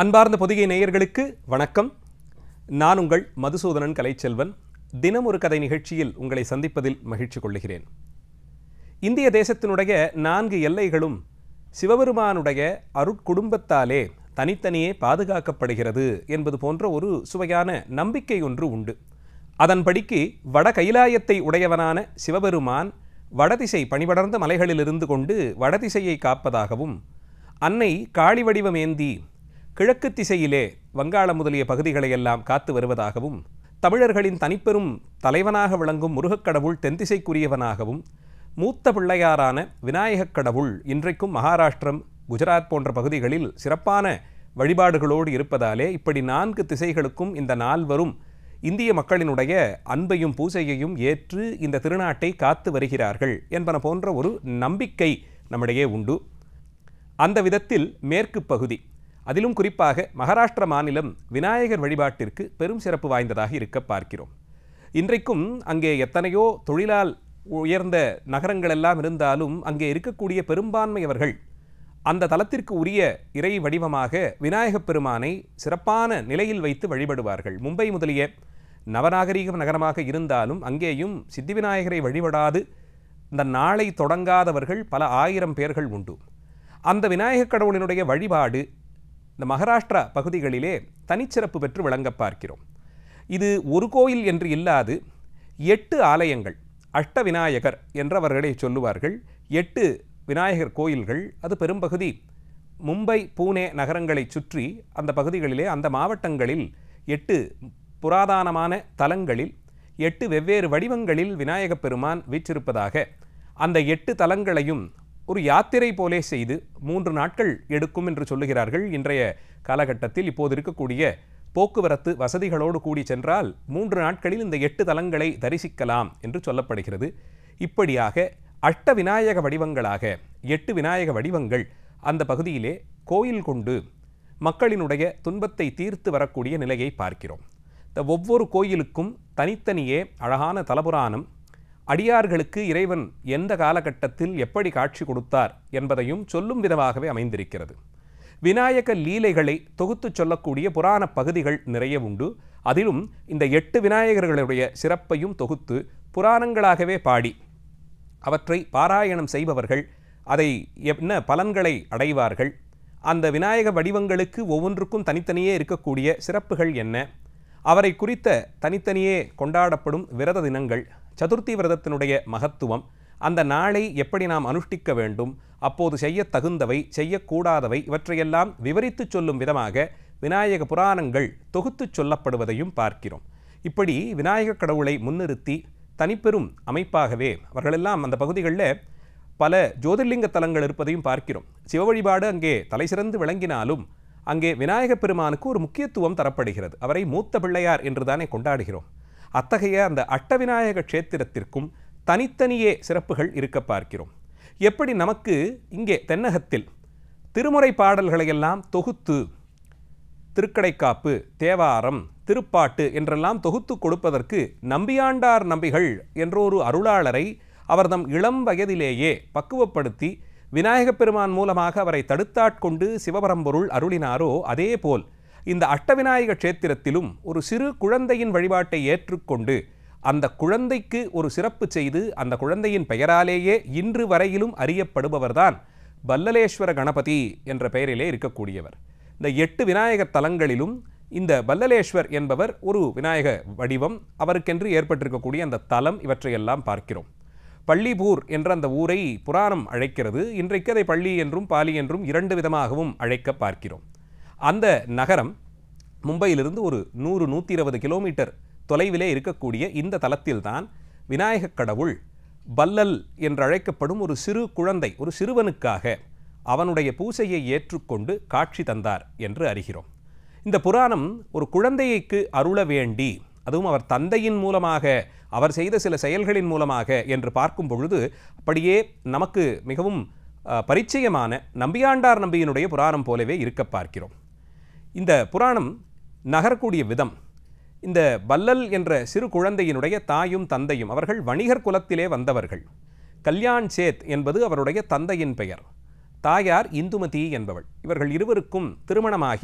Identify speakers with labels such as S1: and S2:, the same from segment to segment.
S1: அன்பார்ந்த பொதிகை நேயர்களுக்கு வணக்கம் நான் உங்கள் மதுசூதனன் கலைச்செல்வன் தினம் ஒரு கதை நிகழ்ச்சியில் உங்களை சந்திப்பதில் மகிழ்ச்சி கொள்ளுகிறேன் இந்திய தேசத்தினுடைய நான்கு எல்லைகளும் சிவபெருமானுடைய அருட்குடும்பத்தாலே தனித்தனியே பாதுகாக்கப்படுகிறது என்பது போன்ற ஒரு சுவையான நம்பிக்கை ஒன்று உண்டு அதன்படிக்கு வட கைலாயத்தை உடையவனான சிவபெருமான் வடதிசை பணிபடர்ந்த மலைகளிலிருந்து கொண்டு வடதிசையை காப்பதாகவும் அன்னை காளி வடிவமேந்தி கிழக்கு திசையிலே வங்காளம் முதலிய பகுதிகளையெல்லாம் காத்து வருவதாகவும் தமிழர்களின் தனிப்பெரும் தலைவனாக விளங்கும் முருகக் கடவுள் தென்திசைக்குரியவனாகவும் மூத்த பிள்ளையாரான விநாயகக் கடவுள் இன்றைக்கும் மகாராஷ்டிரம் குஜராத் போன்ற பகுதிகளில் சிறப்பான வழிபாடுகளோடு இருப்பதாலே இப்படி நான்கு திசைகளுக்கும் இந்த நால்வரும் இந்திய மக்களினுடைய அன்பையும் பூசையையும் ஏற்று இந்த திருநாட்டை காத்து வருகிறார்கள் என்பன போன்ற ஒரு நம்பிக்கை நம்மிடையே உண்டு அந்த விதத்தில் மேற்கு பகுதி அதிலும் குறிப்பாக மகாராஷ்டிர மாநிலம் விநாயகர் வழிபாட்டிற்கு பெரும் சிறப்பு வாய்ந்ததாக இருக்க பார்க்கிறோம் இன்றைக்கும் அங்கே எத்தனையோ தொழிலால் உயர்ந்த நகரங்கள் எல்லாம் இருந்தாலும் அங்கே இருக்கக்கூடிய பெரும்பான்மையவர்கள் அந்த தலத்திற்கு உரிய இறை வடிவமாக விநாயகப் பெருமானை சிறப்பான நிலையில் வைத்து வழிபடுவார்கள் மும்பை முதலிய நவநாகரீக நகரமாக இருந்தாலும் அங்கேயும் சித்தி விநாயகரை வழிபடாது இந்த நாளை தொடங்காதவர்கள் பல ஆயிரம் பேர்கள் உண்டு அந்த விநாயகக் கடவுளினுடைய வழிபாடு இந்த மகாராஷ்டிரா பகுதிகளிலே தனிச்சிறப்பு பெற்று விளங்க பார்க்கிறோம் இது ஒரு கோயில் என்று இல்லாது எட்டு ஆலயங்கள் அஷ்ட விநாயகர் என்றவர்களை சொல்லுவார்கள் எட்டு விநாயகர் கோயில்கள் அது பெரும்பகுதி மும்பை பூனே நகரங்களைச் சுற்றி அந்த பகுதிகளிலே அந்த மாவட்டங்களில் எட்டு புராதனமான தலங்களில் எட்டு வெவ்வேறு வடிவங்களில் விநாயகப் பெருமான் வீற்றிருப்பதாக அந்த எட்டு தலங்களையும் ஒரு யாத்திரை போலே செய்து மூன்று நாட்கள் எடுக்கும் என்று சொல்லுகிறார்கள் இன்றைய காலகட்டத்தில் இப்போது இருக்கக்கூடிய போக்குவரத்து வசதிகளோடு கூடி சென்றால் மூன்று நாட்களில் இந்த எட்டு தலங்களை தரிசிக்கலாம் என்று சொல்லப்படுகிறது இப்படியாக அஷ்ட விநாயக வடிவங்களாக எட்டு விநாயக வடிவங்கள் அந்த பகுதியிலே கோயில் கொண்டு மக்களினுடைய துன்பத்தை தீர்த்து வரக்கூடிய நிலையை பார்க்கிறோம் இந்த ஒவ்வொரு கோயிலுக்கும் தனித்தனியே அழகான தலபுராணம் அடியார்களுக்கு இறைவன் எந்த காலகட்டத்தில் எப்படி காட்சி கொடுத்தார் என்பதையும் சொல்லும் விதமாகவே அமைந்திருக்கிறது விநாயக லீலைகளை தொகுத்து சொல்லக்கூடிய புராண பகுதிகள் நிறைய உண்டு அதிலும் இந்த எட்டு விநாயகர்களுடைய சிறப்பையும் தொகுத்து புராணங்களாகவே பாடி அவற்றை பாராயணம் செய்பவர்கள் அதை என்ன பலன்களை அடைவார்கள் அந்த விநாயக வடிவங்களுக்கு ஒவ்வொன்றுக்கும் தனித்தனியே இருக்கக்கூடிய சிறப்புகள் என்ன அவரை குறித்த தனித்தனியே கொண்டாடப்படும் விரத தினங்கள் சதுர்த்தி விரதத்தினுடைய மகத்துவம் அந்த நாளை எப்படி நாம் அனுஷ்டிக்க வேண்டும் அப்போது செய்ய தகுந்தவை செய்யக்கூடாதவை இவற்றையெல்லாம் விவரித்துச் சொல்லும் விதமாக விநாயக புராணங்கள் தொகுத்துச் சொல்லப்படுவதையும் பார்க்கிறோம் இப்படி விநாயக கடவுளை முன்னிறுத்தி தனிப்பெரும் அமைப்பாகவே அவர்களெல்லாம் அந்த பகுதிகளில் பல ஜோதிர்லிங்க தலங்கள் இருப்பதையும் பார்க்கிறோம் சிவ வழிபாடு அங்கே தலைசிறந்து விளங்கினாலும் அங்கே விநாயகப் பெருமானுக்கு ஒரு முக்கியத்துவம் தரப்படுகிறது அவரை மூத்த பிள்ளையார் என்று தானே கொண்டாடுகிறோம் அத்தகைய அந்த அட்டவிநாயக க்ஷேத்திரத்திற்கும் தனித்தனியே சிறப்புகள் இருக்க பார்க்கிறோம் எப்படி நமக்கு இங்கே தென்னகத்தில் திருமுறை பாடல்களையெல்லாம் தொகுத்து திருக்கடைக்காப்பு தேவாரம் திருப்பாட்டு என்றெல்லாம் தொகுத்து கொடுப்பதற்கு நம்பியாண்டார் நம்பிகள் என்ற ஒரு அருளாளரை அவர் தம் இளம் வயதிலேயே பக்குவப்படுத்தி விநாயகப் பெருமான் மூலமாக அவரை தடுத்தாட்கொண்டு சிவபரம்பொருள் அருளினாரோ அதேபோல் இந்த அட்டவிநாயக க்ஷேத்திரத்திலும் ஒரு சிறு குழந்தையின் வழிபாட்டை ஏற்றுக்கொண்டு அந்த குழந்தைக்கு ஒரு சிறப்பு செய்து அந்த குழந்தையின் பெயராலேயே இன்று வரையிலும் அறியப்படுபவர்தான் பல்லலேஸ்வர கணபதி என்ற பெயரிலே இருக்கக்கூடியவர் இந்த எட்டு விநாயகர் தலங்களிலும் இந்த பல்லலேஸ்வர் என்பவர் ஒரு விநாயக வடிவம் அவருக்கென்று ஏற்பட்டிருக்கக்கூடிய அந்த தலம் இவற்றையெல்லாம் பார்க்கிறோம் பள்ளிபூர் என்ற அந்த ஊரை புராணம் அழைக்கிறது இன்றைக்கு அதை பள்ளி என்றும் பாலி என்றும் இரண்டு விதமாகவும் அழைக்க பார்க்கிறோம் அந்த நகரம் மும்பையிலிருந்து ஒரு நூறு நூற்றி இருபது கிலோமீட்டர் தொலைவிலே இருக்கக்கூடிய இந்த தலத்தில்தான் விநாயகக் கடவுள் பல்லல் என்று அழைக்கப்படும் ஒரு சிறு குழந்தை ஒரு சிறுவனுக்காக அவனுடைய பூசையை ஏற்றுக்கொண்டு காட்சி தந்தார் என்று அறிகிறோம் இந்த புராணம் ஒரு குழந்தைக்கு அருள வேண்டி அதுவும் அவர் தந்தையின் மூலமாக அவர் செய்த சில செயல்களின் மூலமாக என்று பார்க்கும் பொழுது அப்படியே நமக்கு மிகவும் பரிச்சயமான நம்பியாண்டார் நம்பியினுடைய புராணம் போலவே இருக்க பார்க்கிறோம் இந்த புராணம் நகரக்கூடிய விதம் இந்த பல்லல் என்ற சிறு குழந்தையினுடைய தாயும் தந்தையும் அவர்கள் வணிகர் குலத்திலே வந்தவர்கள் கல்யாண் சேத் என்பது அவருடைய தந்தையின் பெயர் தாயார் இந்துமதி என்பவள் இவர்கள் இருவருக்கும் திருமணமாகி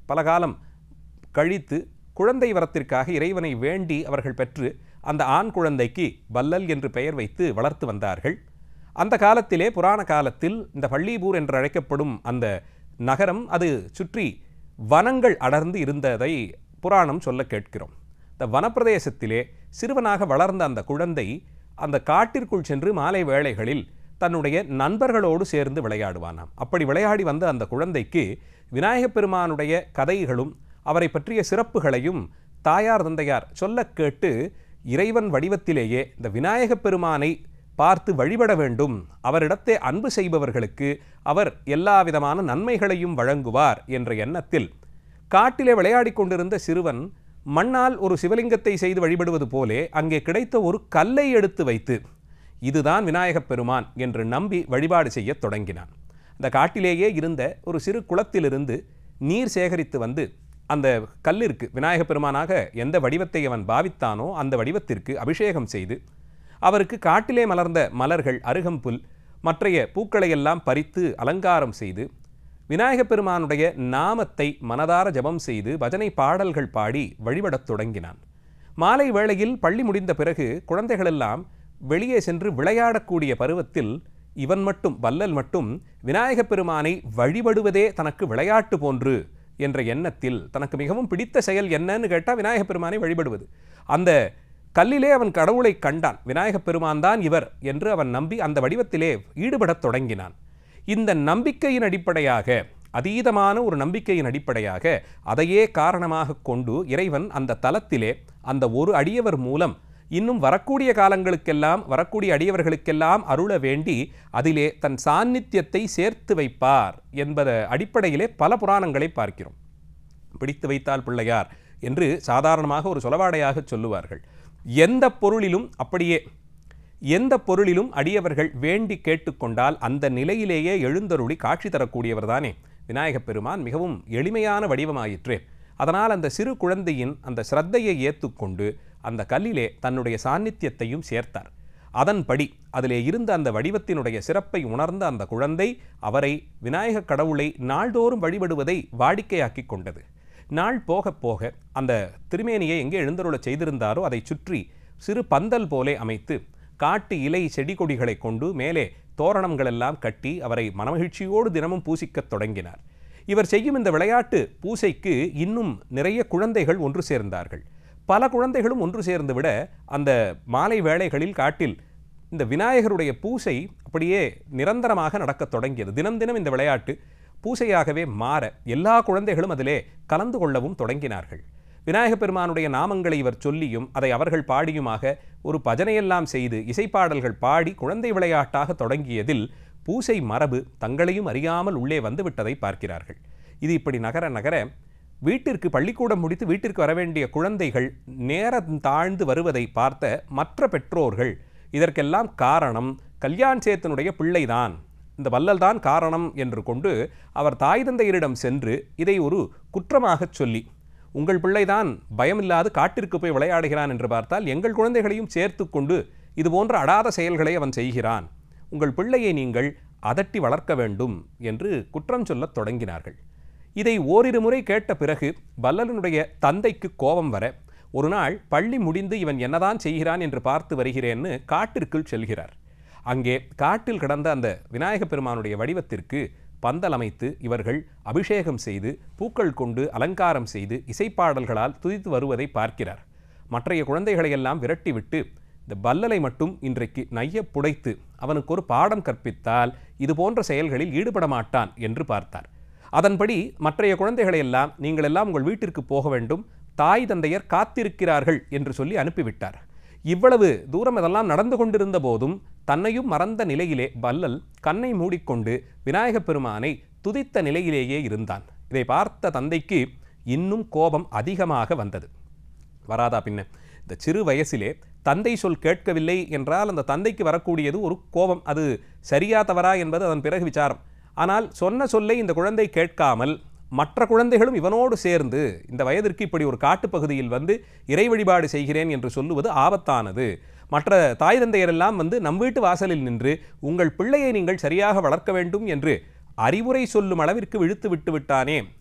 S1: பல காலம் கழித்து குழந்தை வரத்திற்காக இறைவனை வேண்டி அவர்கள் பெற்று அந்த ஆண் குழந்தைக்கு பல்லல் என்று பெயர் வைத்து வளர்த்து வந்தார்கள் அந்த காலத்திலே புராண காலத்தில் இந்த பள்ளீபூர் என்று அழைக்கப்படும் அந்த நகரம் அது சுற்றி வனங்கள் அடர்ந்து இருந்ததை புராணம் சொல்ல கேட்கிறோம் இந்த வனப்பிரதேசத்திலே சிறுவனாக வளர்ந்த அந்த குழந்தை அந்த காட்டிற்குள் சென்று மாலை வேளைகளில் தன்னுடைய நண்பர்களோடு சேர்ந்து விளையாடுவானாம் அப்படி விளையாடி வந்த அந்த குழந்தைக்கு விநாயகப் பெருமானுடைய கதைகளும் அவரை பற்றிய சிறப்புகளையும் தாயார் தந்தையார் சொல்ல கேட்டு இறைவன் வடிவத்திலேயே இந்த விநாயகப் பெருமானை பார்த்து வழிபட வேண்டும் அவரிடத்தே அன்பு செய்பவர்களுக்கு அவர் எல்லா விதமான நன்மைகளையும் வழங்குவார் என்ற எண்ணத்தில் காட்டிலே விளையாடிக் கொண்டிருந்த சிறுவன் மண்ணால் ஒரு சிவலிங்கத்தை செய்து வழிபடுவது போலே அங்கே கிடைத்த ஒரு கல்லை எடுத்து வைத்து இதுதான் விநாயகப் பெருமான் என்று நம்பி வழிபாடு செய்யத் தொடங்கினான் அந்த காட்டிலேயே இருந்த ஒரு சிறு குளத்திலிருந்து நீர் சேகரித்து வந்து அந்த கல்லிற்கு விநாயகப் பெருமானாக எந்த வடிவத்தை அவன் பாவித்தானோ அந்த வடிவத்திற்கு அபிஷேகம் செய்து அவருக்கு காட்டிலே மலர்ந்த மலர்கள் அருகம்புல் மற்றைய பூக்களையெல்லாம் பறித்து அலங்காரம் செய்து விநாயகப் பெருமானுடைய நாமத்தை மனதார ஜபம் செய்து பஜனை பாடல்கள் பாடி வழிபடத் தொடங்கினான் மாலை வேளையில் பள்ளி முடிந்த பிறகு குழந்தைகளெல்லாம் வெளியே சென்று விளையாடக்கூடிய பருவத்தில் இவன் மட்டும் வல்லல் மட்டும் விநாயகப் பெருமானை வழிபடுவதே தனக்கு விளையாட்டு போன்று என்ற எண்ணத்தில் தனக்கு மிகவும் பிடித்த செயல் என்னன்னு கேட்டால் விநாயகப் பெருமானை வழிபடுவது அந்த கல்லிலே அவன் கடவுளை கண்டான் விநாயகப் பெருமான் தான் இவர் என்று அவன் நம்பி அந்த வடிவத்திலே ஈடுபடத் தொடங்கினான் இந்த நம்பிக்கையின் அடிப்படையாக அதீதமான ஒரு நம்பிக்கையின் அடிப்படையாக அதையே காரணமாக கொண்டு இறைவன் அந்த தலத்திலே அந்த ஒரு அடியவர் மூலம் இன்னும் வரக்கூடிய காலங்களுக்கெல்லாம் வரக்கூடிய அடியவர்களுக்கெல்லாம் அருள வேண்டி அதிலே தன் சாநித்தியத்தை சேர்த்து வைப்பார் என்பத அடிப்படையிலே பல புராணங்களை பார்க்கிறோம் பிடித்து வைத்தால் பிள்ளையார் என்று சாதாரணமாக ஒரு சொலவாடையாக சொல்லுவார்கள் எந்த பொருளிலும் அப்படியே எந்த பொருளிலும் அடியவர்கள் வேண்டி கேட்டுக்கொண்டால் அந்த நிலையிலேயே எழுந்தருளி காட்சி தரக்கூடியவர் தானே விநாயகப் பெருமான் மிகவும் எளிமையான வடிவமாயிற்று அதனால் அந்த சிறு குழந்தையின் அந்த சிரத்தையை ஏற்றுக்கொண்டு அந்த கல்லிலே தன்னுடைய சாநித்தியத்தையும் சேர்த்தார் அதன்படி அதிலே இருந்த அந்த வடிவத்தினுடைய சிறப்பை உணர்ந்த அந்த குழந்தை அவரை விநாயகக் கடவுளை நாள்தோறும் வழிபடுவதை வாடிக்கையாக்கி கொண்டது நாள் போக போக அந்த திருமேனியை எங்கே எழுந்தருளச் செய்திருந்தாரோ அதை சுற்றி சிறு பந்தல் போலே அமைத்து காட்டு இலை செடி கொடிகளை கொண்டு மேலே தோரணங்களெல்லாம் கட்டி அவரை மனமகிழ்ச்சியோடு தினமும் பூசிக்கத் தொடங்கினார் இவர் செய்யும் இந்த விளையாட்டு பூசைக்கு இன்னும் நிறைய குழந்தைகள் ஒன்று சேர்ந்தார்கள் பல குழந்தைகளும் ஒன்று சேர்ந்து விட அந்த மாலை வேளைகளில் காட்டில் இந்த விநாயகருடைய பூசை அப்படியே நிரந்தரமாக நடக்கத் தொடங்கியது தினம் தினம் இந்த விளையாட்டு பூசையாகவே மாற எல்லா குழந்தைகளும் அதிலே கலந்து கொள்ளவும் தொடங்கினார்கள் விநாயகப் பெருமானுடைய நாமங்களை இவர் சொல்லியும் அதை அவர்கள் பாடியுமாக ஒரு பஜனையெல்லாம் செய்து இசைப்பாடல்கள் பாடி குழந்தை விளையாட்டாக தொடங்கியதில் பூசை மரபு தங்களையும் அறியாமல் உள்ளே வந்துவிட்டதை பார்க்கிறார்கள் இது இப்படி நகர நகர வீட்டிற்கு பள்ளிக்கூடம் முடித்து வீட்டிற்கு வர வேண்டிய குழந்தைகள் நேரம் தாழ்ந்து வருவதை பார்த்த மற்ற பெற்றோர்கள் இதற்கெல்லாம் காரணம் கல்யாண் சேத்தனுடைய பிள்ளைதான் இந்த வள்ளல் தான் காரணம் என்று கொண்டு அவர் தாய் தந்தையரிடம் சென்று இதை ஒரு குற்றமாகச் சொல்லி உங்கள் பிள்ளைதான் பயமில்லாது காட்டிற்கு போய் விளையாடுகிறான் என்று பார்த்தால் எங்கள் குழந்தைகளையும் சேர்த்து கொண்டு இது போன்ற அடாத செயல்களை அவன் செய்கிறான் உங்கள் பிள்ளையை நீங்கள் அதட்டி வளர்க்க வேண்டும் என்று குற்றம் சொல்லத் தொடங்கினார்கள் இதை ஓரிரு முறை கேட்ட பிறகு வல்லலனுடைய தந்தைக்கு கோபம் வர ஒரு நாள் பள்ளி முடிந்து இவன் என்னதான் செய்கிறான் என்று பார்த்து வருகிறேன்னு காட்டிற்குள் செல்கிறார் அங்கே காட்டில் கிடந்த அந்த விநாயகப் பெருமானுடைய வடிவத்திற்கு பந்தல் அமைத்து இவர்கள் அபிஷேகம் செய்து பூக்கள் கொண்டு அலங்காரம் செய்து இசைப்பாடல்களால் துதித்து வருவதை பார்க்கிறார் மற்றைய குழந்தைகளையெல்லாம் விரட்டிவிட்டு இந்த பல்லலை மட்டும் இன்றைக்கு நைய புடைத்து அவனுக்கு ஒரு பாடம் கற்பித்தால் இது போன்ற செயல்களில் ஈடுபட மாட்டான் என்று பார்த்தார் அதன்படி மற்றைய குழந்தைகளையெல்லாம் நீங்கள் எல்லாம் உங்கள் வீட்டிற்கு போக வேண்டும் தாய் தந்தையர் காத்திருக்கிறார்கள் என்று சொல்லி அனுப்பிவிட்டார் இவ்வளவு தூரம் இதெல்லாம் நடந்து கொண்டிருந்த போதும் தன்னையும் மறந்த நிலையிலே பல்லல் கண்ணை மூடிக்கொண்டு விநாயகப் பெருமானை துதித்த நிலையிலேயே இருந்தான் இதை பார்த்த தந்தைக்கு இன்னும் கோபம் அதிகமாக வந்தது வராதா பின்ன இந்த சிறு வயசிலே தந்தை சொல் கேட்கவில்லை என்றால் அந்த தந்தைக்கு வரக்கூடியது ஒரு கோபம் அது சரியா தவறா என்பது அதன் பிறகு விசாரம் ஆனால் சொன்ன சொல்லை இந்த குழந்தை கேட்காமல் மற்ற குழந்தைகளும் இவனோடு சேர்ந்து இந்த வயதிற்கு இப்படி ஒரு காட்டுப்பகுதியில் வந்து இறை வழிபாடு செய்கிறேன் என்று சொல்லுவது ஆபத்தானது மற்ற தாய் தந்தையரெல்லாம் வந்து நம் வீட்டு வாசலில் நின்று உங்கள் பிள்ளையை நீங்கள் சரியாக வளர்க்க வேண்டும் என்று அறிவுரை சொல்லும் அளவிற்கு விழுத்து விட்டு விட்டானே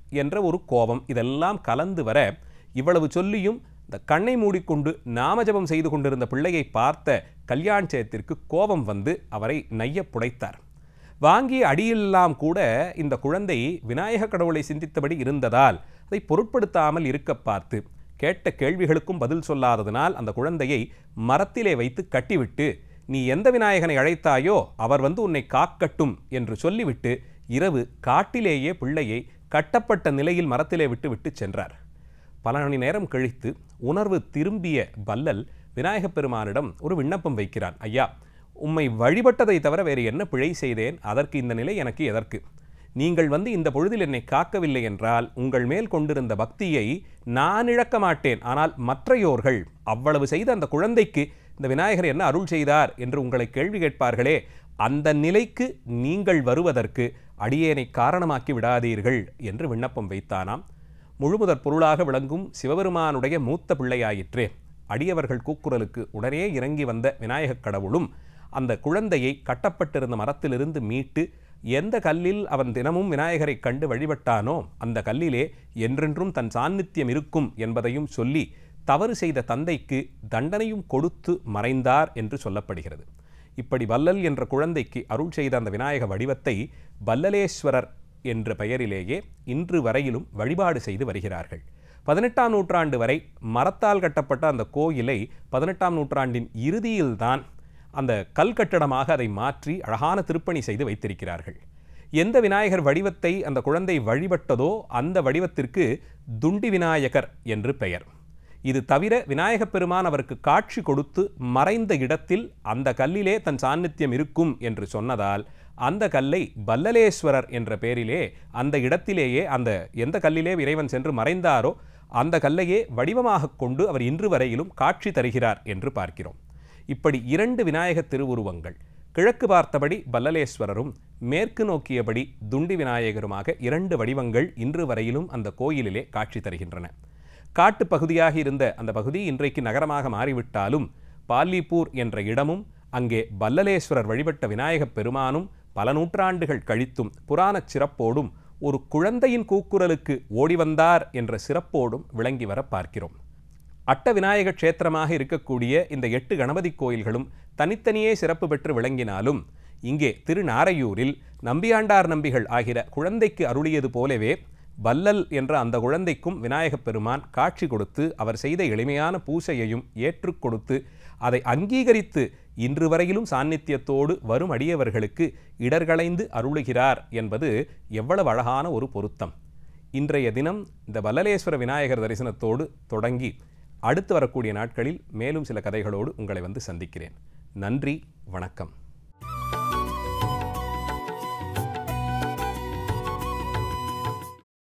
S1: என்ற ஒரு கோபம் இதெல்லாம் கலந்து வர இவ்வளவு சொல்லியும் இந்த கண்ணை மூடிக்கொண்டு நாமஜபம் செய்து கொண்டிருந்த பிள்ளையை பார்த்த கல்யாண் சேத்திற்கு கோபம் வந்து அவரை நைய புடைத்தார் வாங்கிய அடியெல்லாம் கூட இந்த குழந்தை விநாயக கடவுளை சிந்தித்தபடி இருந்ததால் அதை பொருட்படுத்தாமல் இருக்க பார்த்து கேட்ட கேள்விகளுக்கும் பதில் சொல்லாததனால் அந்த குழந்தையை மரத்திலே வைத்து கட்டிவிட்டு நீ எந்த விநாயகனை அழைத்தாயோ அவர் வந்து உன்னை காக்கட்டும் என்று சொல்லிவிட்டு இரவு காட்டிலேயே பிள்ளையை கட்டப்பட்ட நிலையில் மரத்திலே விட்டு விட்டு சென்றார் பல மணி நேரம் கழித்து உணர்வு திரும்பிய பல்லல் விநாயகப் பெருமானிடம் ஒரு விண்ணப்பம் வைக்கிறான் ஐயா உம்மை வழிபட்டதை தவிர வேறு என்ன பிழை செய்தேன் அதற்கு இந்த நிலை எனக்கு எதற்கு நீங்கள் வந்து இந்த பொழுதில் என்னை காக்கவில்லை என்றால் உங்கள் மேல் கொண்டிருந்த பக்தியை நான் இழக்க மாட்டேன் ஆனால் மற்றையோர்கள் அவ்வளவு செய்த அந்த குழந்தைக்கு இந்த விநாயகர் என்ன அருள் செய்தார் என்று உங்களை கேள்வி கேட்பார்களே அந்த நிலைக்கு நீங்கள் வருவதற்கு அடியேனை காரணமாக்கி விடாதீர்கள் என்று விண்ணப்பம் வைத்தானாம் முழுமுதற் பொருளாக விளங்கும் சிவபெருமானுடைய மூத்த பிள்ளையாயிற்றே அடியவர்கள் கூக்குரலுக்கு உடனே இறங்கி வந்த விநாயகக் கடவுளும் அந்த குழந்தையை கட்டப்பட்டிருந்த மரத்திலிருந்து மீட்டு எந்த கல்லில் அவன் தினமும் விநாயகரை கண்டு வழிபட்டானோ அந்த கல்லிலே என்றென்றும் தன் சாநித்தியம் இருக்கும் என்பதையும் சொல்லி தவறு செய்த தந்தைக்கு தண்டனையும் கொடுத்து மறைந்தார் என்று சொல்லப்படுகிறது இப்படி வல்லல் என்ற குழந்தைக்கு அருள் செய்த அந்த விநாயக வடிவத்தை வல்லலேஸ்வரர் என்ற பெயரிலேயே இன்று வரையிலும் வழிபாடு செய்து வருகிறார்கள் பதினெட்டாம் நூற்றாண்டு வரை மரத்தால் கட்டப்பட்ட அந்த கோயிலை பதினெட்டாம் நூற்றாண்டின் இறுதியில்தான் அந்த கல் கட்டடமாக அதை மாற்றி அழகான திருப்பணி செய்து வைத்திருக்கிறார்கள் எந்த விநாயகர் வடிவத்தை அந்த குழந்தை வழிபட்டதோ அந்த வடிவத்திற்கு துண்டி விநாயகர் என்று பெயர் இது தவிர விநாயகப் பெருமான் அவருக்கு காட்சி கொடுத்து மறைந்த இடத்தில் அந்த கல்லிலே தன் சாநித்தியம் இருக்கும் என்று சொன்னதால் அந்த கல்லை பல்லலேஸ்வரர் என்ற பெயரிலே அந்த இடத்திலேயே அந்த எந்த கல்லிலே இறைவன் சென்று மறைந்தாரோ அந்த கல்லையே வடிவமாக கொண்டு அவர் இன்று வரையிலும் காட்சி தருகிறார் என்று பார்க்கிறோம் இப்படி இரண்டு விநாயக திருவுருவங்கள் கிழக்கு பார்த்தபடி பல்லலேஸ்வரரும் மேற்கு நோக்கியபடி துண்டி விநாயகருமாக இரண்டு வடிவங்கள் இன்று வரையிலும் அந்த கோயிலிலே காட்சி தருகின்றன காட்டு பகுதியாக இருந்த அந்த பகுதி இன்றைக்கு நகரமாக மாறிவிட்டாலும் பாலிப்பூர் என்ற இடமும் அங்கே பல்லலேஸ்வரர் வழிபட்ட விநாயகப் பெருமானும் பல நூற்றாண்டுகள் கழித்தும் புராணச் சிறப்போடும் ஒரு குழந்தையின் கூக்குரலுக்கு ஓடி வந்தார் என்ற சிறப்போடும் விளங்கி வர பார்க்கிறோம் அட்ட விநாயக க்ஷேத்திரமாக இருக்கக்கூடிய இந்த எட்டு கணபதி கோயில்களும் தனித்தனியே சிறப்பு பெற்று விளங்கினாலும் இங்கே திருநாரையூரில் நம்பியாண்டார் நம்பிகள் ஆகிற குழந்தைக்கு அருளியது போலவே வல்லல் என்ற அந்த குழந்தைக்கும் விநாயகப் பெருமான் காட்சி கொடுத்து அவர் செய்த எளிமையான பூசையையும் ஏற்றுக் கொடுத்து அதை அங்கீகரித்து இன்று வரையிலும் சாநித்தியத்தோடு வரும் அடியவர்களுக்கு இடர்களைந்து அருளுகிறார் என்பது எவ்வளவு அழகான ஒரு பொருத்தம் இன்றைய தினம் இந்த வல்லலேஸ்வர விநாயகர் தரிசனத்தோடு தொடங்கி அடுத்து வரக்கூடிய நாட்களில் மேலும் சில கதைகளோடு உங்களை வந்து சந்திக்கிறேன் நன்றி வணக்கம்